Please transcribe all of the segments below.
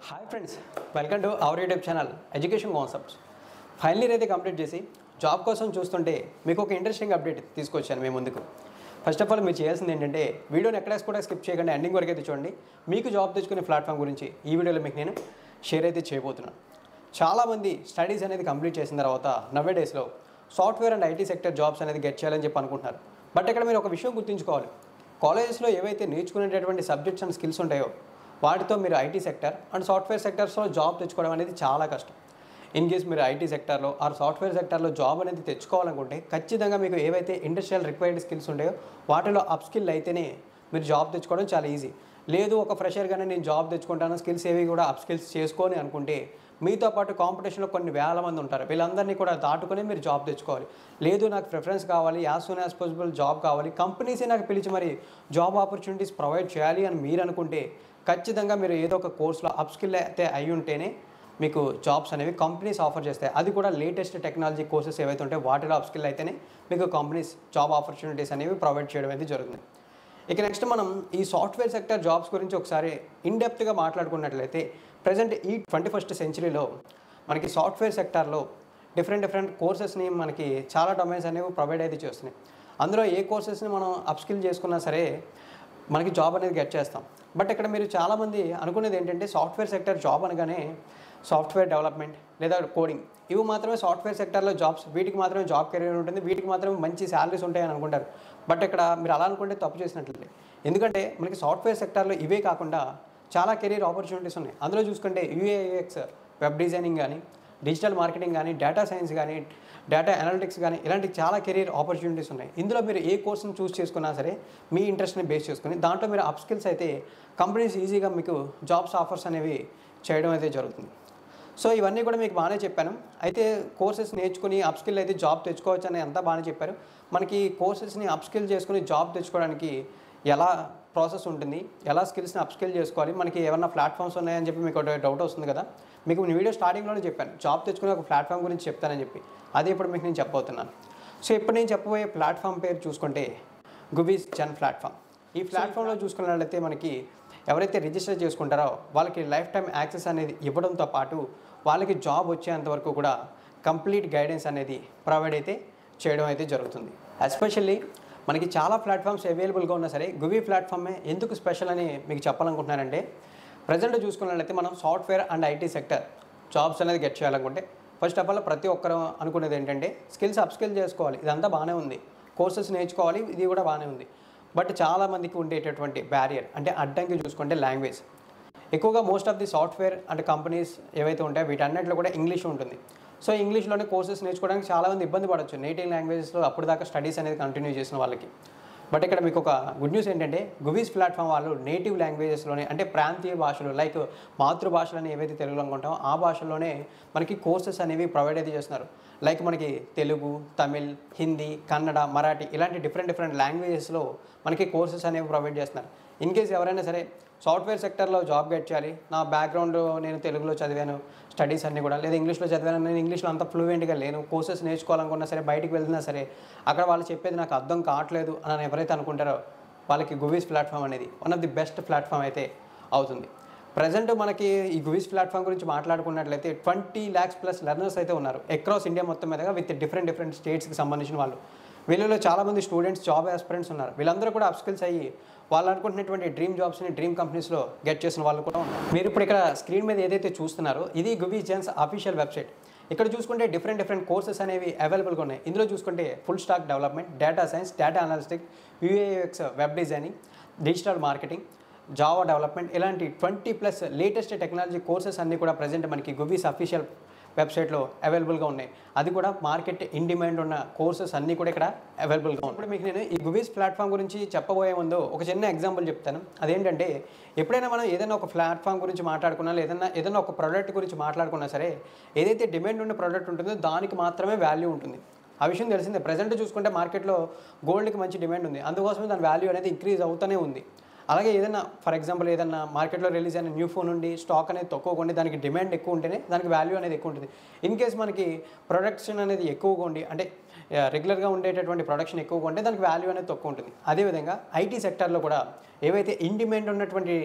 hi friends welcome to our YouTube channel education concepts final year అయితే complete చేసి job కోసం చూస్తుంటే మీకు ఒక ఇంట్రెస్టింగ్ అప్డేట్ తీసుకొచ్చాను మేము ముందుకు ఫస్ట్ ఆఫ్ ఆల్ మీరు చేయాల్సింది ఏంటంటే వీడియోని ఎక్కడ కూడా స్కిప్ చేయకుండా ఎండింగ్ వరకు అయితే చూడండి మీకు జాబ్ తెచ్చుకునే ప్లాట్ఫామ్ గురించి ఈ వీడియోలో మీకు నేను షేర్ అయితే చేయబోతున్నాను చాలామంది స్టడీస్ అనేది కంప్లీట్ చేసిన తర్వాత నవ్వే డేస్లో software and IT sector jobs అనేది గెట్ చేయాలని చెప్పి అనుకుంటున్నారు బట్ ఇక్కడ మీరు ఒక విషయం గుర్తుంచుకోవాలి కాలేజెస్లో ఏవైతే నేర్చుకునేటటువంటి సబ్జెక్ట్స్ అండ్ స్కిల్స్ ఉంటాయో వాటితో మీరు ఐటీ సెక్టర్ అండ్ సాఫ్ట్వేర్ సెక్టర్స్లో జాబ్ తెచ్చుకోవడం అనేది చాలా కష్టం ఇన్ కేస్ మీరు ఐటీ సెక్టర్లో ఆర్ సాఫ్ట్వేర్ సెక్టర్లో జాబ్ అనేది తెచ్చుకోవాలనుకుంటే ఖచ్చితంగా మీకు ఏవైతే ఇండస్ట్రియల్ రిక్వైర్డ్ స్కిల్స్ ఉంటాయో వాటిలో అప్ స్కిల్ అయితేనే మీరు జాబ్ తెచ్చుకోవడం చాలా ఈజీ లేదు ఒక ఫ్రెషర్గానే నేను జాబ్ తెచ్చుకుంటాను స్కిల్స్ ఏవి కూడా అప్ స్కిల్స్ చేసుకొని అనుకుంటే మీతో పాటు కాంపిటీషన్లో కొన్ని వేల మంది ఉంటారు వీళ్ళందరినీ కూడా దాటుకొని మీరు జాబ్ తెచ్చుకోవాలి లేదు నాకు ప్రిఫరెన్స్ కావాలి as soon as possible job కావాలి కంపెనీసే నాకు పిలిచి మరి జాబ్ ఆపర్చునిటీస్ ప్రొవైడ్ చేయాలి అని మీరు అనుకుంటే ఖచ్చితంగా మీరు ఏదో ఒక కోర్సులో అప్ స్కిల్ అయితే అయి ఉంటేనే మీకు జాబ్స్ అనేవి కంపెనీస్ ఆఫర్ చేస్తాయి అది కూడా లేటెస్ట్ టెక్నాలజీ కోర్సెస్ ఏవైతే ఉంటాయో వాటిలో అప్ స్కిల్ అయితేనే మీకు కంపెనీస్ జాబ్ ఆపర్చునిటీస్ అనేవి ప్రొవైడ్ చేయడం అనేది జరుగుతుంది ఇక నెక్స్ట్ మనం ఈ సాఫ్ట్వేర్ సెక్టర్ జాబ్స్ గురించి ఒకసారి ఇన్డెప్త్గా మాట్లాడుకున్నట్లయితే ప్రజెంట్ ఈ ట్వంటీ ఫస్ట్ సెంచరీలో మనకి సాఫ్ట్వేర్ సెక్టార్లో డిఫరెంట్ డిఫరెంట్ కోర్సెస్ని మనకి చాలా డొమైన్స్ అనేవి ప్రొవైడ్ అయితే చేస్తున్నాయి అందులో ఏ కోర్సెస్ని మనం అప్స్కిల్ చేసుకున్నా సరే మనకి జాబ్ అనేది గెట్ చేస్తాం బట్ ఇక్కడ మీరు చాలామంది అనుకునేది ఏంటంటే సాఫ్ట్వేర్ సెక్టర్ జాబ్ అనగానే సాఫ్ట్వేర్ డెవలప్మెంట్ లేదా కోడింగ్ ఇవి మాత్రమే సాఫ్ట్వేర్ సెక్టర్లో జాబ్స్ వీటికి మాత్రమే జాబ్ కెరీర్ ఉంటుంది వీటికి మాత్రమే మంచి శాలరీస్ ఉంటాయని అనుకుంటారు బట్ ఇక్కడ మీరు అలా అనుకుంటే తప్పు చేసినట్లయితే ఎందుకంటే మనకి సాఫ్ట్వేర్ సెక్టర్లో ఇవే కాకుండా చాలా కెరీర్ ఆపర్చునిటీస్ ఉన్నాయి అందులో చూసుకుంటే యూఏఎక్స్ వెబ్ డిజైనింగ్ కానీ డిజిటల్ మార్కెటింగ్ కానీ డేటా సైన్స్ కానీ డేటా అనలిటిక్స్ కానీ ఇలాంటి చాలా కెరీర్ ఆపర్చునిటీస్ ఉన్నాయి ఇందులో మీరు ఏ కోర్సును చూస్ చేసుకున్నా సరే మీ ఇంట్రెస్ట్ని బేస్ చేసుకుని దాంట్లో మీరు అప్ స్కిల్స్ అయితే కంపెనీస్ ఈజీగా మీకు జాబ్స్ ఆఫర్స్ అనేవి చేయడం అయితే జరుగుతుంది సో ఇవన్నీ కూడా మీకు బాగానే చెప్పాను అయితే కోర్సెస్ నేర్చుకుని అప్ స్కిల్ అయితే జాబ్ తెచ్చుకోవచ్చు అని అంతా బాగానే చెప్పారు మనకి కోర్సెస్ని అప్ స్కిల్ చేసుకుని జాబ్ తెచ్చుకోవడానికి ఎలా ప్రాసెస్ ఉంటుంది ఎలా స్కిల్స్ని అప్ స్కిల్ చేసుకోవాలి మనకి ఏమన్నా ప్లాట్ఫామ్స్ ఉన్నాయని చెప్పి మీకు ఒక డౌట్ వస్తుంది కదా మీకు నేను వీడియో స్టార్టింగ్లోనే చెప్పాను జాబ్ తెచ్చుకునే ఒక ప్లాట్ఫామ్ గురించి చెప్తానని చెప్పి అది ఇప్పుడు మీకు నేను చెప్పబోతున్నాను సో ఇప్పుడు నేను చెప్పబోయే ప్లాట్ఫామ్ పేరు చూసుకుంటే గుబీస్ జన్ ప్లాట్ఫామ్ ఈ ప్లాట్ఫామ్లో చూసుకున్నట్లయితే మనకి ఎవరైతే రిజిస్టర్ చేసుకుంటారో వాళ్ళకి లైఫ్ టైం యాక్సెస్ అనేది ఇవ్వడంతో పాటు వాళ్ళకి జాబ్ వచ్చేంత వరకు కూడా కంప్లీట్ గైడెన్స్ అనేది ప్రొవైడ్ అయితే చేయడం అయితే జరుగుతుంది ఎస్పెషల్లీ మనకి చాలా ప్లాట్ఫామ్స్ అవైలబుల్గా ఉన్నా సరే గుబీ ప్లాట్ఫామే ఎందుకు స్పెషల్ అని మీకు చెప్పాలనుకుంటున్నానంటే ప్రజెంట్ చూసుకున్నట్లయితే మనం software and IT sector jobs అనేది గెట్ చేయాలనుకుంటే ఫస్ట్ ఆఫ్ ఆల్ ప్రతి ఒక్కరు అనుకునేది ఏంటంటే స్కిల్స్ అప్ స్కిల్ చేసుకోవాలి ఇదంతా బాగానే ఉంది కోర్సెస్ నేర్చుకోవాలి ఇది కూడా బాగానే ఉంది బట్ చాలా మందికి ఉండేటటువంటి బ్యారియర్ అంటే అడ్డంకి చూసుకుంటే లాంగ్వేజ్ ఎక్కువగా most of the software and companies ఏవైతే ఉంటాయో వీటన్నిటిలో కూడా ఇంగ్లీష్ ఉంటుంది సో ఇంగ్లీష్లోనే కోర్సెస్ నేర్చుకోవడానికి చాలామంది ఇబ్బంది పడవచ్చు నేటివ్ లాంగ్వేజెస్లో అప్పుడు దాకా స్టడీస్ అనేది కంటిన్యూ చేసిన వాళ్ళకి బట్ ఇక్కడ మీకు ఒక గుడ్ న్యూస్ ఏంటంటే గువీస్ ప్లాట్ఫామ్ వాళ్ళు నేటివ్ లాంగ్వేజెస్లోనే అంటే ప్రాంతీయ భాషలు లైక్ మాతృభాషలని ఏవైతే తెలుగులో అనుకుంటామో ఆ భాషల్లోనే మనకి కోర్సెస్ అనేవి ప్రొవైడ్ అయితే చేస్తున్నారు లైక్ మనకి తెలుగు తమిళ్ హిందీ కన్నడ మరాఠీ ఇలాంటి డిఫరెంట్ డిఫరెంట్ లాంగ్వేజెస్లో మనకి కోర్సెస్ అనేవి ప్రొవైడ్ చేస్తున్నారు ఇన్ కేస్ ఎవరైనా సరే సాఫ్ట్వేర్ సెక్టర్లో జాబ్ గెట్ చేయాలి నా బ్యాక్గ్రౌండ్ నేను తెలుగులో చదివాను స్టడీస్ అన్నీ కూడా లేదా ఇంగ్లీష్లో చదివాను నేను ఇంగ్లీష్లో అంత ఫ్లూయెంట్గా లేను కోర్సెస్ నేర్చుకోవాలనుకున్నా సరే బయటికి వెళ్తున్నా సరే అక్కడ వాళ్ళు చెప్పేది నాకు అర్థం కావట్లేదు అని ఎవరైతే అనుకుంటారో వాళ్ళకి గువీస్ ప్లాట్ఫామ్ అనేది one of the best platform అయితే అవుతుంది ప్రజెంట్ మనకి ఈ గువీస్ ప్లాట్ఫామ్ గురించి మాట్లాడుకున్నట్లయితే ట్వంటీ ల్యాక్స్ ప్లస్ లెర్నర్స్ అయితే ఉన్నారు అక్రాస్ ఇండియా మొత్తం మీదగా విత్ డిఫరెంట్ డిఫరెంట్ స్టేట్స్కి సంబంధించిన వాళ్ళు వీళ్ళలో చాలామంది స్టూడెంట్స్ జాబ్ ఆస్పిరెంట్స్ ఉన్నారు వీళ్ళందరూ కూడా అప్స్కిల్స్ అయ్యి వాళ్ళు అనుకుంటున్నటువంటి డ్రీమ్ జాబ్స్ని డ్రీమ్ కంపెనీస్లో గెట్ చేసిన వాళ్ళు కూడా ఉన్నారు మీరు ఇప్పుడు ఇక్కడ స్క్రీన్ మీద ఏదైతే చూస్తున్నారో ఇది గుబీ జెన్స్ అఫీషియల్ వెబ్సైట్ ఇక్కడ చూసుకుంటే డిఫరెంట్ డిఫరెంట్ కోర్సెస్ అనేవి అవైలబుల్గా ఉన్నాయి ఇందులో చూసుకుంటే full stack development data science data analytics UI UX web designing digital marketing Java development ఇలాంటి twenty plus latest technology courses అన్నీ కూడా ప్రజెంట్ మనకి గుబీస్ అఫీషియల్ వెబ్సైట్లో అవైలబుల్గా ఉన్నాయి అది కూడా మార్కెట్ ఇన్ డిమాండ్ ఉన్న కోర్సెస్ అన్నీ కూడా ఇక్కడ అవైలబుల్గా ఉన్నాయి ఇప్పుడు మీకు నేను ఈ గుబీస్ ప్లాట్ఫామ్ గురించి చెప్పబోయే ముందు ఒక చిన్న ఎగ్జాంపుల్ చెప్తాను అదేంటంటే ఎప్పుడైనా మనం ఏదైనా ఒక ప్లాట్ఫామ్ గురించి మాట్లాడుకున్నా లేదన్నా ఏదైనా ఒక ప్రోడక్ట్ గురించి మాట్లాడుకున్నా సరే ఏదైతే డిమాండ్ ఉన్న ప్రోడక్ట్ ఉంటుందో దానికి మాత్రమే వాల్యూ ఉంటుంది ఆ విషయం తెలిసిందే ప్రజెంట్ చూసుకుంటే మార్కెట్లో గోల్డ్కి మంచి డిమాండ్ ఉంది అందుకోసమే దాని వాల్యూ అనేది ఇంక్రీజ్ అవుతూనే ఉంది అలాగే ఏదైనా ఫర్ ఎగ్జాంపుల్ ఏదైనా మార్కెట్లో రిలీజ్ అయిన న్యూ ఫోన్ ఉండి స్టాక్ అనేది తక్కువగా ఉండి దానికి డిమాండ్ ఎక్కువ ఉంటేనే దానికి వాల్యూ అనేది ఎక్కువ ఉంటుంది ఇన్ కేస్ మనకి ప్రొడక్షన్ అనేది ఎక్కువగా ఉండి అంటే రెగ్యులర్గా ఉండేటటువంటి ప్రొడక్షన్ ఎక్కువగా ఉంటే దానికి వాల్యూ అనేది తక్కువ ఉంటుంది అదేవిధంగా ఐటీ సెక్టర్లో కూడా ఏవైతే ఇన్ డిమాండ్ ఉన్నటువంటి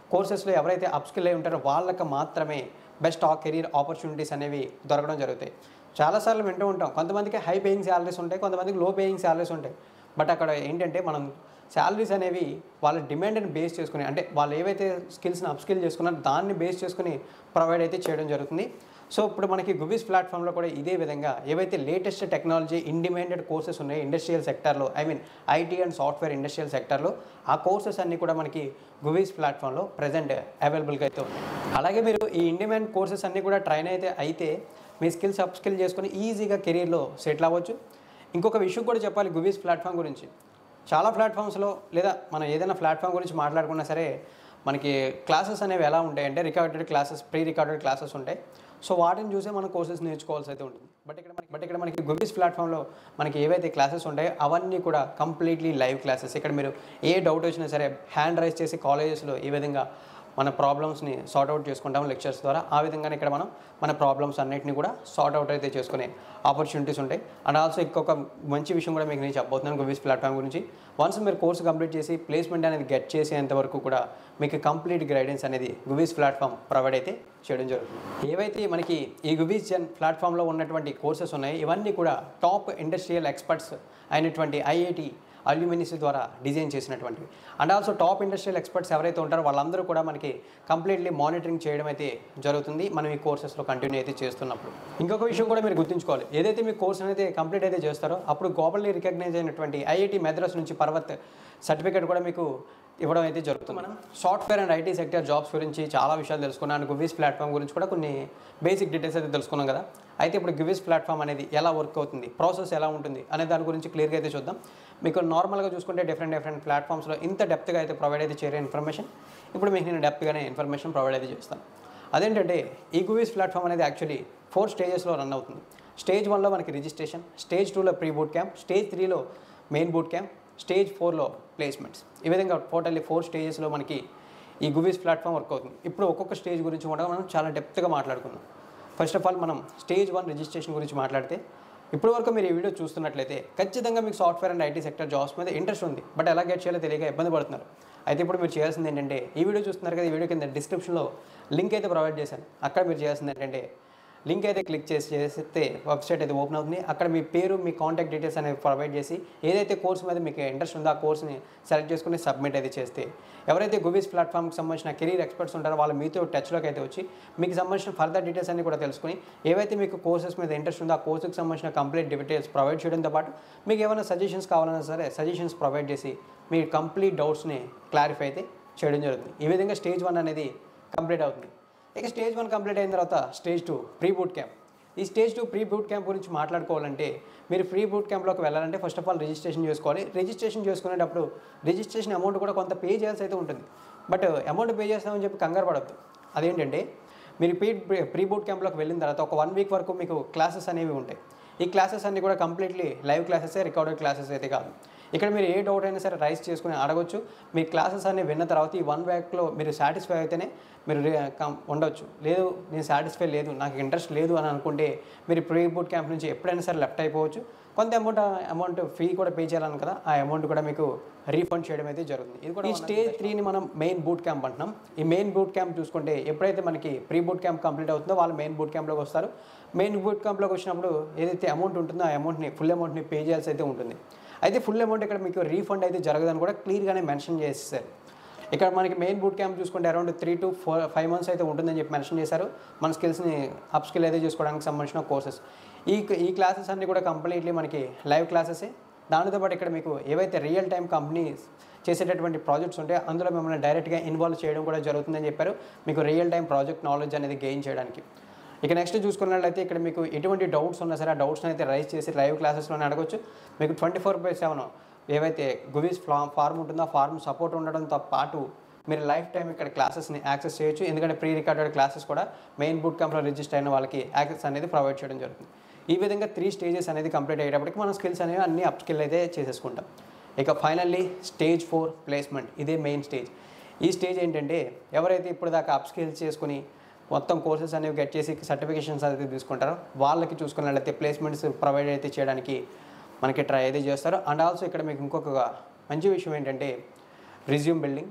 కోర్సెస్లో ఎవరైతే అప్స్కిల్ అయి ఉంటారో వాళ్ళకి మాత్రమే బెస్ట్ ఆ కెరీర్ ఆపర్చునిటీస్ అనేవి దొరకడం జరుగుతాయి చాలాసార్లు వింటూ ఉంటాం కొంతమందికి హై పేయింగ్ శాలరీస్ ఉంటాయి కొంతమందికి లో పేయింగ్ శాలరీస్ ఉంటాయి బట్ అక్కడ ఏంటంటే మనం శాలరీస్ అనేవి వాళ్ళ డిమాండ్ని బేస్ చేసుకుని అంటే వాళ్ళు ఏవైతే స్కిల్స్ని అప్స్కిల్ చేసుకున్నారో దాన్ని బేస్ చేసుకుని ప్రొవైడ్ అయితే చేయడం జరుగుతుంది సో ఇప్పుడు మనకి గుబీస్ ప్లాట్ఫామ్లో కూడా ఇదే విధంగా ఏవైతే latest technology in demanded courses ఉన్నాయో ఇండస్ట్రియల్ సెక్టర్లో I mean IT and software industrial సెక్టర్లో ఆ కోర్సెస్ అన్నీ కూడా మనకి గుబీస్ ప్లాట్ఫామ్లో ప్రజెంట్ అవైలబుల్గా అయితే ఉన్నాయి అలాగే మీరు ఈ ఇన్ డిమాండ్ కోర్సెస్ అన్నీ కూడా ట్రైన్ అయితే అయితే మీ స్కిల్స్ అప్స్కిల్ చేసుకుని ఈజీగా కెరీర్లో సెటిల్ అవ్వచ్చు ఇంకొక విషయం కూడా చెప్పాలి గుబీస్ ప్లాట్ఫామ్ గురించి చాలా ప్లాట్ఫామ్స్లో లేదా మనం ఏదైనా ప్లాట్ఫామ్ గురించి మాట్లాడుకున్నా సరే మనకి క్లాసెస్ అనేవి ఎలా ఉంటాయి అంటే recorded classes pre recorded classes ఉంటాయి సో వాటిని చూసే మనం కోర్సెస్ నేర్చుకోవాల్సి అయితే ఉంటుంది బట్ ఇక్కడ మనకి బట్ ఇక్కడ మనకి గుబీస్ ప్లాట్ఫామ్లో మనకి ఏవైతే క్లాసెస్ ఉంటాయో అవన్నీ కూడా కంప్లీట్లీ లైవ్ క్లాసెస్ ఇక్కడ మీరు ఏ డౌట్ వచ్చినా సరే హ్యాండ్ రైజ్ చేసి కాలేజెస్లో ఈ విధంగా మన ప్రాబ్లమ్స్ని సార్ట్ అవుట్ చేసుకుంటాం లెక్చర్స్ ద్వారా ఆ విధంగానే ఇక్కడ మనం మన ప్రాబ్లమ్స్ అన్నిటిని కూడా సార్ట్ అవుట్ అయితే చేసుకునే ఆపర్చునిటీస్ ఉంటాయి అండ్ ఆల్సో ఇంకొక మంచి విషయం కూడా మీకు నేను చెప్పబోతున్నాను గుబీస్ ప్లాట్ఫామ్ గురించి వన్స్ మీరు కోర్స్ కంప్లీట్ చేసి ప్లేస్మెంట్ అనేది గెట్ చేసేంత వరకు కూడా మీకు కంప్లీట్ గైడెన్స్ అనేది గుబీస్ ప్లాట్ఫామ్ ప్రొవైడ్ అయితే చేయడం జరుగుతుంది ఏవైతే మనకి ఈ గుబీస్ జన్ ప్లాట్ఫామ్లో ఉన్నటువంటి కోర్సెస్ ఉన్నాయి ఇవన్నీ కూడా టాప్ ఇండస్ట్రియల్ ఎక్స్పర్ట్స్ అయినటువంటి ఐఐటి అల్యూమినిస్ ద్వారా డిజైన్ చేసినటువంటివి and also top industrial experts ఎవరైతే ఉంటారో వాళ్ళందరూ కూడా మనకి కంప్లీట్లీ మానిటరింగ్ చేయడం అయితే జరుగుతుంది మనం ఈ కోర్సెస్లో కంటిన్యూ అయితే చేస్తున్నప్పుడు ఇంకొక విషయం కూడా మీరు గుర్తుంచుకోవాలి ఏదైతే మీ కోర్స్ అనేది కంప్లీట్ అయితే చేస్తారో అప్పుడు గ్లోబల్లీ రికగ్నైజ్ అయినటువంటి ఐఐటి మెద్రాస్ నుంచి పర్వత్ సర్టిఫికేట్ కూడా మీకు ఇవ్వడం అయితే జరుగుతుంది మనం software and IT sector jobs గురించి చాలా విషయాలు తెలుసుకున్నాను గువీస్ ప్లాట్ఫామ్ గురించి కూడా కొన్ని బేసిక్ డీటెయిల్స్ అయితే తెలుసుకున్నాం కదా అయితే ఇప్పుడు గివిస్ ప్లాట్ఫామ్ అనేది ఎలా వర్క్ అవుతుంది ప్రాసెస్ ఎలా ఉంటుంది అనే దాని గురించి క్లియర్గా అయితే చూద్దాం మీకు నార్మల్గా చూసుకుంటే డిఫరెంట్ డిఫరెంట్ ప్లాట్ఫామ్స్లో ఇంత డెప్త్గా అయితే ప్రొవైడ్ అయితే చేయరే ఇన్ఫర్మేషన్ ఇప్పుడు మీకు నేను డెప్త్గానే ఇన్ఫర్మేషన్ ప్రొవైడ్ అయితే చేస్తాను అదేంటంటే ఈ గువీస్ ప్లాట్ఫామ్ అనేది యాక్చువల్లీ ఫోర్ స్టేజెస్లో రన్ అవుతుంది స్టేజ్ వన్లో మనకి రిజిస్ట్రేషన్ స్టేజ్ టూలో ప్రీ బూట్ క్యాంప్ స్టేజ్ త్రీలో మెయిన్ బూట్ క్యాంప్ స్టేజ్ ఫోర్లో ప్లేస్మెంట్స్ ఈ విధంగా టోటల్లీ ఫోర్ స్టేజెస్లో మనకి ఈ గువీస్ ప్లాట్ఫామ్ వర్క్ అవుతుంది ఇప్పుడు ఒక్కొక్క స్టేజ్ గురించి కూడా మనం చాలా డెప్త్గా మాట్లాడుకుందాం ఫస్ట్ ఆఫ్ ఆల్ మనం స్టేజ్ వన్ రిజిస్ట్రేషన్ గురించి మాట్లాడితే ఇప్పటి వరకు మీరు ఈ వీడియో చూస్తున్నట్లయితే ఖచ్చితంగా మీకు software and IT sector jobs మీద ఇంట్రెస్ట్ ఉంది బట్ ఎలా గెట్ చేయాలో తెలియక ఇబ్బంది పడుతున్నారు అయితే ఇప్పుడు మీరు చేయాల్సింది ఏంటంటే ఈ వీడియో చూస్తున్నారు కదా ఈ వీడియో కింద డిస్క్రిప్షన్లో లింక్ అయితే ప్రొవైడ్ చేశాను అక్కడ మీరు చేయాల్సింది ఏంటంటే లింక్ అయితే క్లిక్ చేసి చేస్తే వెబ్సైట్ అయితే ఓపెన్ అవుతుంది అక్కడ మీ పేరు మీ కాంటాక్ట్ డీటెయిల్స్ అనేవి ప్రొవైడ్ చేసి ఏదైతే కోర్స్ మీద మీకు ఇంట్రెస్ట్ ఉందో ఆ కోర్స్ని సెలెక్ట్ చేసుకుని సబ్మిట్ అయితే చేస్తే ఎవరైతే గువీస్ ప్లాట్ఫామ్కి సంబంధించిన కెరీర్ ఎక్స్పర్ట్స్ ఉంటారో వాళ్ళు మీతో టచ్లోకి అయితే వచ్చి మీకు సంబంధించిన ఫర్దర్ డీటెయిల్స్ అన్ని కూడా తెలుసుకుని ఏవైతే మీకు కోర్సెస్ మీద ఇంట్రెస్ట్ ఉందో ఆ కోర్సుకి సంబంధించిన కంప్లీట్ డీటెయిల్స్ ప్రొవైడ్ చేయడంతో పాటు మీకు ఏమైనా సజెషన్స్ కావాలన్నా సరే సజెషన్స్ ప్రొవైడ్ చేసి మీ కంప్లీట్ డౌట్స్ని క్లారిఫై అయితే చేయడం జరుగుతుంది ఈ విధంగా స్టేజ్ వన్ అనేది కంప్లీట్ అవుతుంది ఇక స్టేజ్ వన్ కంప్లీట్ అయిన తర్వాత stage two pre boot camp ఈ stage two pre boot camp గురించి మాట్లాడుకోవాలంటే మీరు ప్రీ బూట్ క్యాంప్లోకి వెళ్ళాలంటే ఫస్ట్ ఆఫ్ ఆల్ రిజిస్ట్రేషన్ చేసుకోవాలి రిజిస్ట్రేషన్ చేసుకునేటప్పుడు రిజిస్ట్రేషన్ అమౌంట్ కూడా కొంత పే చేయాల్సి అయితే ఉంటుంది బట్ అమౌంట్ పే చేస్తామని చెప్పి కంగారు పడద్దు అదేంటంటే మీరు ప్రీ ప్రీ బూట్ క్యాంప్లోకి వెళ్ళిన తర్వాత ఒక వన్ వీక్ వరకు మీకు క్లాసెస్ అనేవి ఉంటాయి ఈ క్లాసెస్ అన్ని కూడా completely live classes recorded classes అయితే కాదు ఇక్కడ మీరు ఏ డౌట్ అయినా సరే రైస్ చేసుకుని అడగొచ్చు మీ క్లాసెస్ అన్ని విన్న తర్వాత ఈ వన్ వీక్లో మీరు సాటిస్ఫై అయితేనే మీరు రే- కం- ఉండొచ్చు లేదు నేను సాటిస్ఫై లేదు నాకు ఇంట్రెస్ట్ లేదు అని అనుకుంటే మీరు ప్రీ బూట్ క్యాంప్ నుంచి ఎప్పుడైనా సరే లెఫ్ట్ అయిపోవచ్చు కొంత అమౌంట్ అమౌంట్ ఫీ కూడా పే చేయాలని కదా ఆ అమౌంట్ కూడా మీకు రీఫండ్ చేయడం అయితే జరుగుతుంది ఇది కూడా ఈ స్టేజ్ త్రీని మనం మెయిన్ బూట్ క్యాంప్ అంటున్నాం ఈ మెయిన్ బూట్ క్యాంప్ చూసుకుంటే ఎప్పుడైతే మనకి ప్రీ బూట్ క్యాంప్ కంప్లీట్ అవుతుందో వాళ్ళు మెయిన్ బూట్ క్యాంప్లోకి వస్తారు మెయిన్ బూట్ క్యాంప్లోకి వచ్చినప్పుడు ఏదైతే అమౌంట్ ఉంటుందో ఆ అమౌంట్ని ఫుల్ అమౌంట్ని పే చేయాల్సి అయితే ఉంటుంది అయితే ఫుల్ అమౌంట్ ఇక్కడ మీకు రీఫండ్ అయితే జరగదని కూడా క్లియర్గానే మెన్షన్ చేసేసారు ఇక్కడ మనకి మెయిన్ బూట్ క్యాంప్ చూసుకుంటే around three to four five months అయితే ఉంటుందని చెప్పి మెన్షన్ చేశారు మన స్కిల్స్ని అప్ స్కిల్ అయితే చేసుకోవడానికి సంబంధించిన కోర్సెస్ ఈ ఈ క్లాసెస్ అన్నీ కూడా కంప్లీట్లీ మనకి లైవ్ క్లాసెసే దానితో పాటు ఇక్కడ మీకు ఏవైతే రియల్ టైం కంపెనీస్ చేసేటటువంటి ప్రాజెక్ట్స్ ఉంటాయో అందులో మిమ్మల్ని డైరెక్ట్గా ఇన్వాల్వ్ చేయడం కూడా జరుగుతుందని చెప్పారు మీకు రియల్ టైం ప్రాజెక్ట్ నాలెడ్జ్ అనేది గెయిన్ చేయడానికి ఇక నెక్స్ట్ చూసుకున్నట్లయితే ఇక్కడ మీకు ఎటువంటి డౌట్స్ ఉన్నా సరే ఆ డౌట్స్ని అయితే రైజ్ చేసి లైవ్ క్లాసెస్లోనే అడగొచ్చు మీకు ట్వంటీ ఫోర్ బై సెవెన్ ఏవైతే గువీస్ ఫా ఫార్మ్ ఉంటుందో ఆ ఫార్మ్ సపోర్ట్ ఉండడంతో పాటు మీరు లైఫ్ టైం ఇక్కడ క్లాసెస్ని యాక్సెస్ చేయొచ్చు ఎందుకంటే ప్రీ రికార్డెడ్ క్లాసెస్ కూడా మెయిన్ బూట్ క్యాంప్లో రిజిస్టర్ అయిన వాళ్ళకి యాక్సెస్ అనేది ప్రొవైడ్ చేయడం జరుగుతుంది ఈ విధంగా త్రీ స్టేజెస్ అనేది కంప్లీట్ అయ్యేటప్పటికి మనం స్కిల్స్ అనేవి అన్ని అప్ స్కిల్ అయితే చేసేసుకుంటాం ఇక ఫైనల్లీ స్టేజ్ ఫోర్ ప్లేస్మెంట్ ఇదే మెయిన్ స్టేజ్ ఈ స్టేజ్ ఏంటంటే ఎవరైతే ఇప్పుడు దాకా అప్ స్కిల్స్ చేసుకుని మొత్తం కోర్సెస్ అనేవి గెట్ చేసి సర్టిఫికేషన్స్ అయితే తీసుకుంటారో వాళ్ళకి చూసుకున్నట్లయితే ప్లేస్మెంట్స్ ప్రొవైడ్ అయితే చేయడానికి మనకి ట్రై అయితే చేస్తారు అండ్ ఆల్సో ఇక్కడ మీకు ఇంకొక మంచి విషయం ఏంటంటే రిజ్యూమ్ బిల్డింగ్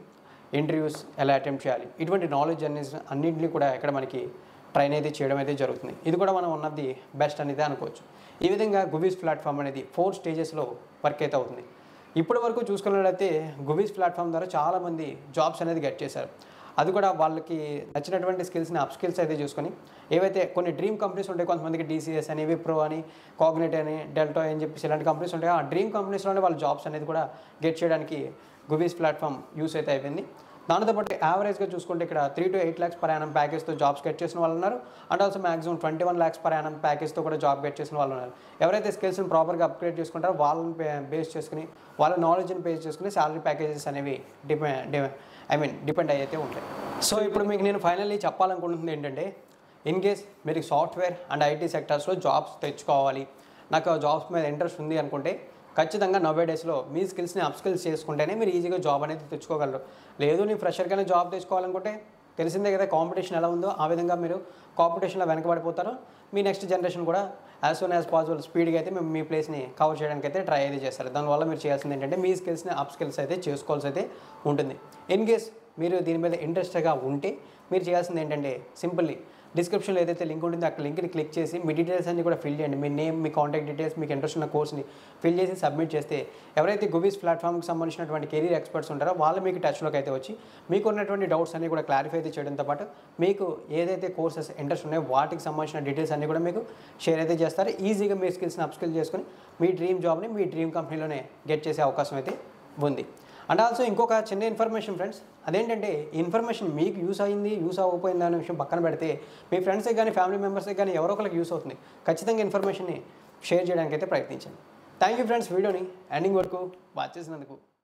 ఇంటర్వ్యూస్ ఎలా అటెంప్ట్ చేయాలి ఇటువంటి నాలెడ్జ్ అన్ని అన్నింటినీ కూడా ఇక్కడ మనకి ట్రైన్ అయితే చేయడం అయితే జరుగుతుంది ఇది కూడా మనం వన్ ఆఫ్ ది బెస్ట్ అనేది అనుకోవచ్చు ఈ విధంగా గువీస్ ప్లాట్ఫామ్ అనేది ఫోర్ స్టేజెస్లో వర్క్ అయితే అవుతుంది ఇప్పటి వరకు చూసుకున్నట్లయితే గువీస్ ప్లాట్ఫామ్ ద్వారా చాలామంది జాబ్స్ అనేది గెట్ చేశారు అది కూడా వాళ్ళకి నచ్చినటువంటి స్కిల్స్ని అప్ స్కిల్స్ అయితే చూసుకొని ఏవైతే కొన్ని డ్రీమ్ కంపెనీస్ ఉంటాయి కొంతమందికి డీసీఎస్ అని విప్రో అని కాగ్నెట్ అని డెల్టో అని చెప్పేసి ఇలాంటి కంపెనీస్ ఉంటాయి ఆ డ్రీమ్ కంపెనీస్లోనే వాళ్ళ జాబ్స్ అనేది కూడా గెట్ చేయడానికి గువీస్ ప్లాట్ఫామ్ యూస్ అయితే అయిపోయింది దానితో పాటు యావరేజ్గా చూసుకుంటే ఇక్కడ three to eight lakhs per annum ప్యాకేజ్తో జాబ్స్ గెట్ చేసిన వాళ్ళు ఉన్నారు and also maximum twenty one lakhs per annum ప్యాకేజ్తో కూడా జాబ్ గెట్ చేసిన వాళ్ళు ఉన్నారు ఎవరైతే స్కిల్స్ని ప్రాపర్గా అప్గ్రేడ్ చేసుకుంటారో వాళ్ళని బేస్ చేసుకుని వాళ్ళ నాలెడ్జ్ని బేస్ చేసుకుని శాలరీ ప్యాకేజెస్ అనేవి డిపెండ్ ఐ మీన్ డిపెండ్ అయితే ఉంటాయి సో ఇప్పుడు మీకు నేను ఫైనల్లీ చెప్పాలనుకుంటుంది ఏంటంటే ఇన్ కేస్ మీరు సాఫ్ట్వేర్ అండ్ ఐటీ సెక్టర్స్లో జాబ్స్ తెచ్చుకోవాలి నాకు జాబ్స్ మీద ఇంట్రెస్ట్ ఉంది అనుకుంటే ఖచ్చితంగా నవ్వే డేస్లో మీ స్కిల్స్ని అప్ స్కిల్స్ చేసుకుంటేనే మీరు ఈజీగా జాబ్ అనేది తెచ్చుకోగలరు లేదు నేను ఫ్రెషర్గానే జాబ్ తెచ్చుకోవాలనుకుంటే తెలిసిందే కదా కాంపిటీషన్ ఎలా ఉందో ఆ విధంగా మీరు కాంపిటీషన్లో వెనకబడిపోతారు మీ నెక్స్ట్ జనరేషన్ కూడా యాజ్ సూన్ యాజ్ పాసిబుల్ స్పీడ్గా అయితే మేము మీ ప్లేస్ని కవర్ చేయడానికి అయితే ట్రై అయితే చేస్తారు దానివల్ల మీరు చేయాల్సింది ఏంటంటే మీ స్కిల్స్ని అప్ స్కిల్స్ అయితే చేసుకోవాల్సి అయితే ఉంటుంది ఇన్ కేస్ మీరు దీని మీద ఇంట్రెస్ట్గా ఉంటే మీరు చేయాల్సింది ఏంటంటే సింపుల్లీ డిస్క్రిప్షన్లో ఏదైతే లింక్ ఉంటుందో అక్కడ లింక్ని క్లిక్ చేసి మీ డీటెయిల్స్ అన్ని కూడా ఫిల్ చేయండి మీ నేమ్ మీ కాంటాక్ట్ డీటెయిల్స్ మీకు ఇంట్రెస్ట్ ఉన్న కోర్స్ని ఫిల్ చేసి సబ్మిట్ చేస్తే ఎవరైతే గువీస్ ప్లాట్ఫామ్కి సంబంధించినటువంటి కెరీర్ ఎక్స్పర్ట్స్ ఉంటారో వాళ్ళు మీకు టచ్లోకి అయితే వచ్చి మీకు ఉన్నటువంటి డౌట్స్ అన్ని కూడా క్లారిఫై అయితే చేయడంతో పాటు మీకు ఏదైతే కోర్సెస్ ఇంట్రెస్ట్ ఉన్నాయో వాటికి సంబంధించిన డీటెయిల్స్ అన్ని కూడా మీకు షేర్ అయితే చేస్తారు ఈజీగా మీ స్కిల్స్ని అప్స్కిల్ చేసుకొని మీ డ్రీమ్ జాబ్ని మీ డ్రీమ్ కంపెనీలోనే గెట్ చేసే అవకాశం అయితే ఉంది అండ్ ఆల్సో ఇంకొక చిన్న ఇన్ఫర్మేషన్ ఫ్రెండ్స్ అదేంటంటే ఈ ఇన్ఫర్మేషన్ మీకు యూస్ అయింది యూస్ అవ్వకపోయింది అనే విషయం పక్కన పెడితే మీ ఫ్రెండ్స్కి కానీ ఫ్యామిలీ మెంబర్స్కి కానీ ఎవరో ఒకరికి యూస్ అవుతుంది ఖచ్చితంగా ఇన్ఫర్మేషన్ని షేర్ చేయడానికి అయితే ప్రయత్నించండి థ్యాంక్ యూ ఫ్రెండ్స్ వీడియోని ఎండింగ్ వరకు వాచ్ చేసినందుకు